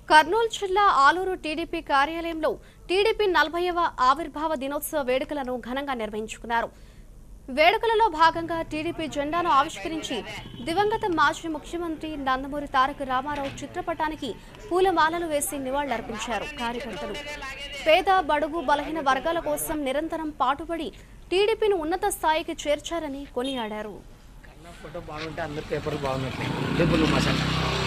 కర్నూలు జిల్లా ఆలూరు టీడీపీ కార్యాలయంలో టీడీపీ నలభైవ ఆవిర్భావ దినోత్సవ వేడుకలను ఘనంగా నిర్వహించుకున్నారు వేడుకలలో భాగంగా టీడీపీ జెండాను ఆవిష్కరించి దివంగత మాజీ ముఖ్యమంత్రి నందమూరి తారక రామారావు చిత్రపటానికి పూలమాలలు వేసి నివాళులర్పించారు కార్యకర్తలు పేద బడుగు బలహీన వర్గాల కోసం నిరంతరం పాటుపడి టీడీపీని ఉన్నత స్థాయికి చేర్చారని కొనియాడారు కన్నా ఫోటో బాగుంటే అందరు పేపర్ బాగున్నట్లే డబ్బులు మసాలా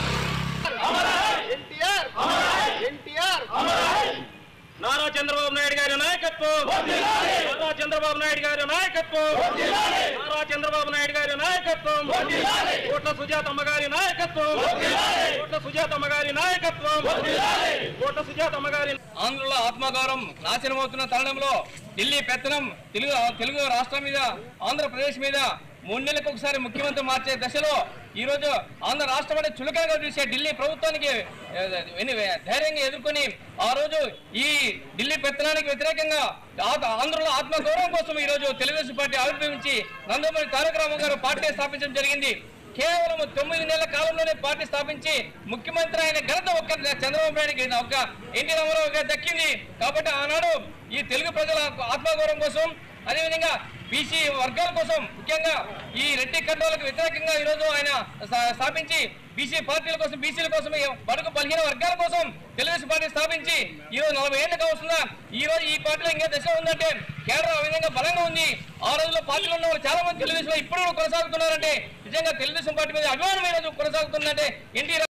ఎన్టీఆర్ ఎన్టీఆర్ నారా చంద్రబాబు నాయుడు గారి నాయకత్వం నారా చంద్రబాబు నాయుడు గారి నాయకత్వం నారా చంద్రబాబు నాయుడు గారి నాయకత్వం కోట్ల సుజాతమ్మ గారి నాయకత్వం కోట్ల సుజాతమ్మ గారి నాయకత్వం కోట్ల సుజాతమ్మ గారి ఆంధ్రుల ఆత్మగౌరవం నాశనమవుతున్న తరుణంలో ఢిల్లీ పెత్తనం తెలుగు తెలుగు రాష్ట్రం మీద ఆంధ్రప్రదేశ్ మీద మూడు నెలలకు ఒకసారి ముఖ్యమంత్రి మార్చే దశలో ఈ రోజు ఆంధ్ర రాష్ట్రం అంటే చులకనగా చూసే ఢిల్లీ ప్రభుత్వానికి ఏ, ఎన్ని- ధైర్యంగా ఎదుర్కొని ఆ రోజు ఈ ఢిల్లీ పెత్తనానికి వ్యతిరేకంగా ఆ- ఆంధ్రుల ఆత్మగౌరవం కోసం ఈ రోజు తెలుగుదేశం పార్టీ ఆవిర్భవించి నందమూరి తారక రామారావు గారు పార్టీ స్థాపించడం జరిగింది కేవలం తొమ్మిది నెలల కాలంలోనే పార్టీ స్థాపించి ముఖ్యమంత్రి అయిన ఘనత ఒక్క చంద్రబాబు నాయుడుకి ఒక్క ఎన్టీ రామారావు గారు దక్కింది కాబట్టి ఆనాడు ఈ తెలుగు ప్రజల ఆత్మగౌరవం కోసం అదేవిధంగా బీసీ వర్గాల కోసం ముఖ్యంగా ఈ రెడ్డి కంట్రోలకు వ్యతిరేకంగా ఈ రోజు ఆయన స్థా- స్థాపించి బీసీ పార్టీల కోసం బీసీల కోసం ఈ బడుగు బలహీన వర్గాల కోసం తెలుగుదేశం పార్టీ స్థాపించి ఈ రోజు నలభై ఏళ్ళకి వస్తుందా ఈ రోజు ఈ పార్టీలో ఇంకా దశ ఉందంటే కేంద్రం ఆ విధంగా బలంగా ఉంది ఆ రోజుల్లో పార్టీలో ఉన్న వాళ్ళు చాలా మంది తెలుగుదేశం ఇప్పుడు కూడా కొనసాగుతున్నారంటే నిజంగా తెలుగుదేశం పార్టీ మీద అభిమానం ఈ రోజు కొనసాగుతుందంటే ఎన్టీ